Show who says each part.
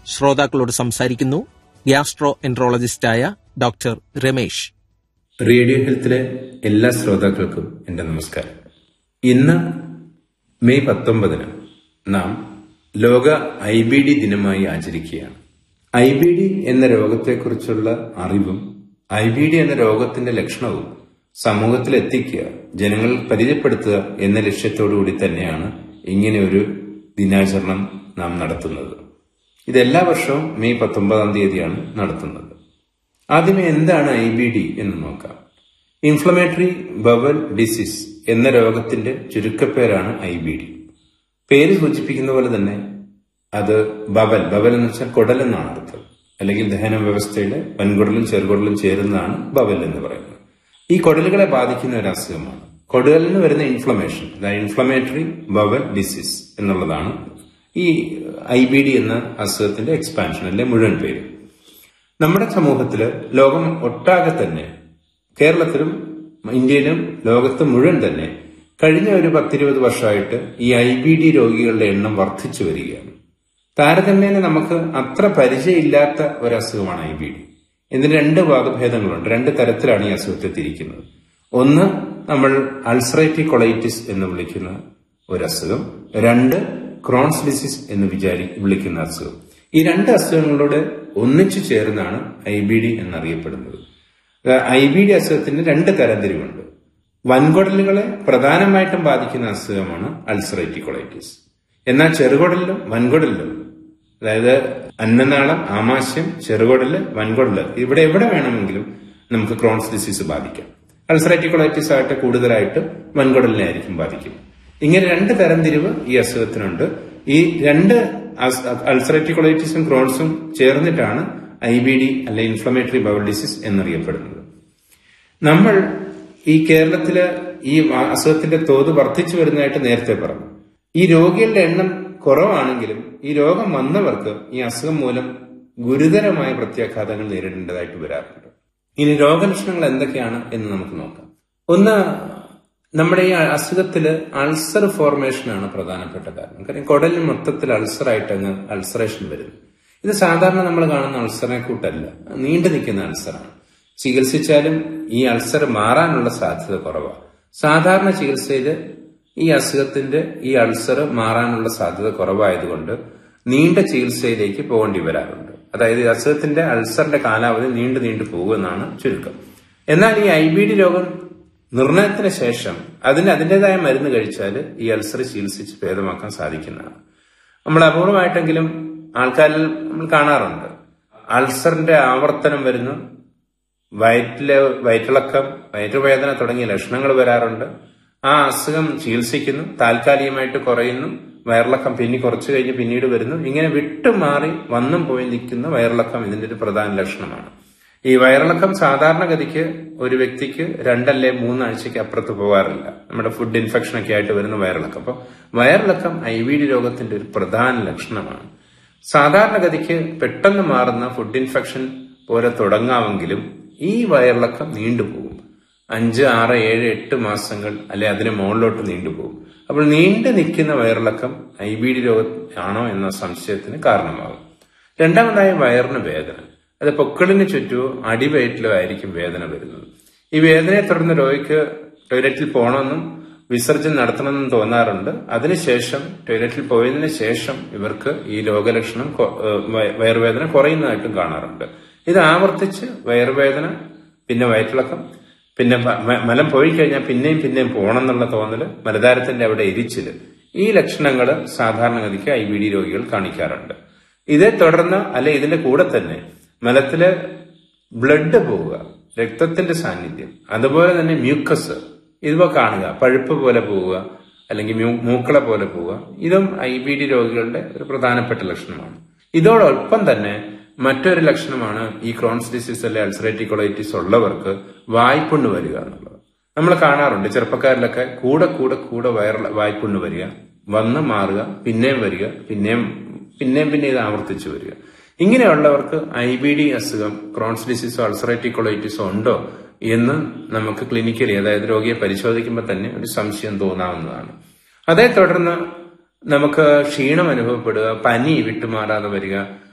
Speaker 1: ശ്രോതാക്കളോട് സംസാരിക്കുന്നു ഗ്യാസ്ട്രോ എൻട്രോളജിസ്റ്റായ doctor Ramesh
Speaker 2: radio ഹെൽത്തിലെ എല്ലാ ശ്രോതാക്കൾക്കും എന്റെ നമസ്കാരം ഇന്ന് മെയ് പത്തൊമ്പതിന് നാം ലോക ഐ ബി ഡി ദിനമായി ആചരിക്കുകയാണ് ഐ ബി ഡി എന്ന രോഗത്തെക്കുറിച്ചുള്ള അറിവും ഐ ബി ഡി എന്ന രോഗത്തിന്റെ ലക്ഷണവും സമൂഹത്തിൽ എത്തിക്കുക ജനങ്ങൾ പരിചയപ്പെടുത്തുക എന്ന ലക്ഷ്യത്തോടുകൂടി തന്നെയാണ് ഇങ്ങനെ ഒരു ദിനാചരണം നാം നടത്തുന്നത് ഇത് എല്ലാ വർഷവും മെയ് പത്തൊമ്പതാം തീയതിയാണ് നടത്തുന്നത് ആദ്യമേ എന്താണ് ഐ ബി ഡി എന്ന് നോക്കാം ഇൻഫ്ലമേറ്ററി ബവൽ ഡിസീസ് എന്ന രോഗത്തിന്റെ ചുരുക്കപ്പേരാണ് ഐ ബി ഡി പേര് സൂചിപ്പിക്കുന്ന പോലെ തന്നെ അത് ബവൽ ബവൽ എന്ന് വെച്ചാൽ കുടൽ എന്നാണ് അർത്ഥം അല്ലെങ്കിൽ ദഹന വ്യവസ്ഥയുടെ വൻകുടലും ചെറുകുടലും ചേരുന്നതാണ് ബവൽ എന്ന് പറയുന്നത് ഈ കുടലുകളെ ബാധിക്കുന്ന ഒരു അസുഖമാണ് കുടലിന് വരുന്ന ഇൻഫ്ലമേഷൻ അതായത് ഇൻഫ്ലമേറ്ററി ബവൽ ഡിസീസ് എന്നുള്ളതാണ് ഈ ഐ ബി ഡി എന്ന അസുഖത്തിന്റെ എക്സ്പാൻഷൻ അല്ലെ മുഴുവൻ പേര് നമ്മുടെ സമൂഹത്തില് ലോകം ഒട്ടാകെ തന്നെ കേരളത്തിലും ഇന്ത്യയിലും ലോകത്ത് മുഴുവൻ തന്നെ കഴിഞ്ഞ ഒരു പത്തിരുപത് വർഷമായിട്ട് ഈ ഐ ബി ഡി രോഗികളുടെ എണ്ണം വർദ്ധിച്ചു വരികയാണ് താരതമ്യേന നമുക്ക് അത്ര പരിചയമില്ലാത്ത ഒരു അസുഖമാണ് ഐ ബി ഡി ഇതിന് രണ്ട് ഭാഗഭേദങ്ങളുണ്ട് രണ്ട് തരത്തിലാണ് ഈ അസുഖത്തെ തിരിക്കുന്നത് ഒന്ന് നമ്മൾ അൾസറേറ്റീവ് കൊളൈറ്റിസ് എന്ന് വിളിക്കുന്ന ഒരു അസുഖം രണ്ട് ക്രോൺസ് ഡിസീസ് എന്ന് വിചാരി വിളിക്കുന്ന അസുഖം ഈ രണ്ട് അസുഖങ്ങളോട് ഒന്നിച്ചു ചേർന്നാണ് ഐ ബി ഡി എന്നറിയപ്പെടുന്നത് ഐ ബി ഡി അസുഖത്തിന് രണ്ട് തരംതിരിവുണ്ട് വൻകുടലുകളെ പ്രധാനമായിട്ടും ബാധിക്കുന്ന അസുഖമാണ് അൾസറേറ്റീവ് കൊളൈറ്റിസ് എന്നാൽ ചെറുകുടലിലും വൻകുടലിലും അതായത് അന്നനാളം ആമാശയം ചെറുകുടല് വൻകുടല് ഇവിടെ എവിടെ വേണമെങ്കിലും നമുക്ക് ക്രോൺസ് ഡിസീസ് ബാധിക്കാം അൾസറേറ്റീവ് കൊളൈറ്റിസ് ആയിട്ട് കൂടുതലായിട്ട് വൻകുടലിനെ ആയിരിക്കും ബാധിക്കും ഇങ്ങനെ രണ്ട് തരംതിരിവ് ഈ അസുഖത്തിനുണ്ട് ഈ രണ്ട് അൾസറേറ്റീവ് കൊളൈറ്റിസും ക്രോൺസും ചേർന്നിട്ടാണ് ഐ ബി ഡി അല്ലെ ഇൻഫ്ലമേറ്ററി ബവൽ ഡിസീസ് എന്നറിയപ്പെടുന്നത് നമ്മൾ ഈ കേരളത്തില് ഈ അസുഖത്തിന്റെ തോത് വർദ്ധിച്ചു വരുന്നതായിട്ട് നേരത്തെ പറഞ്ഞു ഈ രോഗികളുടെ എണ്ണം കുറവാണെങ്കിലും ഈ രോഗം വന്നവർക്ക് ഈ അസുഖം മൂലം ഗുരുതരമായ പ്രത്യാഘാതങ്ങൾ നേരിടേണ്ടതായിട്ട് വരാറുണ്ട് ഇനി രോഗലക്ഷണങ്ങൾ എന്തൊക്കെയാണ് എന്ന് നമുക്ക് നോക്കാം ഒന്ന് നമ്മുടെ ഈ അസുഖത്തില് അൾസർ ഫോർമേഷൻ ആണ് പ്രധാനപ്പെട്ട കാരണം കാര്യം കുടലിൽ മൊത്തത്തിൽ അൾസറായിട്ട് അങ്ങ് അൾസറേഷൻ വരുന്നു ഇത് സാധാരണ നമ്മൾ കാണുന്ന അൾസറിനെ കൂട്ടല്ല നീണ്ടു നിൽക്കുന്ന അൾസറാണ് ചികിത്സിച്ചാലും ഈ അൾസർ മാറാനുള്ള സാധ്യത കുറവാണ് സാധാരണ ചികിത്സയിൽ ഈ അസുഖത്തിന്റെ ഈ അൾസർ മാറാനുള്ള സാധ്യത കുറവായതുകൊണ്ട് നീണ്ട ചികിത്സയിലേക്ക് പോകേണ്ടി വരാറുണ്ട് അതായത് ഈ അസുഖത്തിന്റെ അൾസറിന്റെ കാലാവധി നീണ്ടു നീണ്ടു പോകുമെന്നാണ് ചുരുക്കം എന്നാൽ ഈ ഐ ബി ഡി രോഗം നിർണയത്തിന് ശേഷം അതിന് അതിൻ്റെതായ മരുന്ന് കഴിച്ചാൽ ഈ അൾസർ ചികിത്സിച്ച് ഭേദമാക്കാൻ സാധിക്കുന്നതാണ് നമ്മൾ അപൂർവമായിട്ടെങ്കിലും ആൾക്കാരിൽ നമ്മൾ കാണാറുണ്ട് അൾസറിന്റെ ആവർത്തനം വരുന്നു വയറ്റിലെ വയറ്റിളക്കം വയറ്റുവേദന തുടങ്ങിയ ലക്ഷണങ്ങൾ വരാറുണ്ട് ആ അസുഖം ചികിത്സിക്കുന്നു താൽക്കാലികമായിട്ട് കുറയുന്നു വയറിളക്കം പിന്നെ കുറച്ചു കഴിഞ്ഞ് പിന്നീട് വരുന്നു ഇങ്ങനെ വിട്ടുമാറി വന്നും പോയി നിൽക്കുന്ന വയറിളക്കം ഇതിന്റെ ഒരു പ്രധാന ലക്ഷണമാണ് ഈ വയറിളക്കം സാധാരണഗതിക്ക് ഒരു വ്യക്തിക്ക് രണ്ടല്ലേ മൂന്നാഴ്ചയ്ക്ക് അപ്പുറത്ത് പോകാറില്ല നമ്മുടെ ഫുഡ് ഇൻഫെക്ഷൻ ഒക്കെ ആയിട്ട് വരുന്ന വയറിളക്കം അപ്പോൾ വയറിളക്കം ഐ വി ഡി രോഗത്തിന്റെ ഒരു പ്രധാന ലക്ഷണമാണ് സാധാരണഗതിക്ക് പെട്ടെന്ന് മാറുന്ന ഫുഡ് ഇൻഫെക്ഷൻ പോലെ തുടങ്ങാമെങ്കിലും ഈ വയറിളക്കം നീണ്ടുപോകും അഞ്ച് ആറ് ഏഴ് എട്ട് മാസങ്ങൾ അല്ലെ അതിന് മുകളിലോട്ട് നീണ്ടുപോകും അപ്പോൾ നീണ്ടു നിൽക്കുന്ന വയറിളക്കം ഐ ബി ഡി രോഗമാണോ എന്ന സംശയത്തിന് കാരണമാകും രണ്ടാമതായി വയറിന് വേദന അത് പൊക്കിളിന് ചുറ്റുമോ അടിവയറ്റിലോ ആയിരിക്കും വേദന വരുന്നത് ഈ വേദനയെ തുടർന്ന് രോഗിക്ക് ടോയ്ലറ്റിൽ പോകണമെന്നും വിസർജനം നടത്തണമെന്നും തോന്നാറുണ്ട് അതിനുശേഷം ടോയ്ലറ്റിൽ പോയതിനു ശേഷം ഇവർക്ക് ഈ രോഗലക്ഷണം വയറുവേദന കുറയുന്നതായിട്ടും കാണാറുണ്ട് ഇത് ആവർത്തിച്ച് വയറുവേദന പിന്നെ വയറ്റിളക്കം പിന്നെ മലം പോയി കഴിഞ്ഞാൽ പിന്നെയും പിന്നെയും പോകണം എന്നുള്ള തോന്നല് മലതാരത്തിന്റെ അവിടെ എരിച്ചില് ഈ ലക്ഷണങ്ങൾ സാധാരണഗതിക്ക് ഐ ബി ഡി രോഗികൾ കാണിക്കാറുണ്ട് ഇതേ തുടർന്ന് അല്ലെ ഇതിന്റെ കൂടെ തന്നെ മലത്തില് ബ്ലഡ് പോവുക രക്തത്തിന്റെ സാന്നിധ്യം അതുപോലെ തന്നെ മ്യൂക്കസ് ഇവ കാണുക പഴുപ്പ് പോലെ പോവുക അല്ലെങ്കിൽ മൂക്കള പോലെ പോവുക ഇതും ഐ ബി ഡി രോഗികളുടെ ഒരു പ്രധാനപ്പെട്ട ലക്ഷണമാണ് ഇതോടൊപ്പം തന്നെ മറ്റൊരു ലക്ഷണമാണ് ഈ ക്രോൺസ് ഡിസീസ് അല്ലെ അൾസറേറ്റീവ് കൊളൈറ്റിസ് ഉള്ളവർക്ക് വായ്പുണ്ണ് വരിക എന്നുള്ളത് നമ്മൾ കാണാറുണ്ട് ചെറുപ്പക്കാരിലൊക്കെ കൂടെ കൂടെ കൂടെ വയർ വായ്പുണ്ണ് വരിക വന്ന് മാറുക പിന്നെയും വരിക പിന്നെയും പിന്നെയും പിന്നെ ഇത് ആവർത്തിച്ചു വരിക ഇങ്ങനെയുള്ളവർക്ക് ഐ ബി ഡി അസുഖം ക്രോൺസ് ഡിസീസോ അൾസറേറ്റീവ് കൊളൈറ്റിസോ ഉണ്ടോ എന്ന് നമുക്ക് ക്ലിനിക്കലി അതായത് രോഗിയെ പരിശോധിക്കുമ്പോൾ തന്നെ ഒരു സംശയം തോന്നാവുന്നതാണ് അതേ തുടർന്ന് നമുക്ക് ക്ഷീണം അനുഭവപ്പെടുക പനി വിട്ടുമാറാതെ വരിക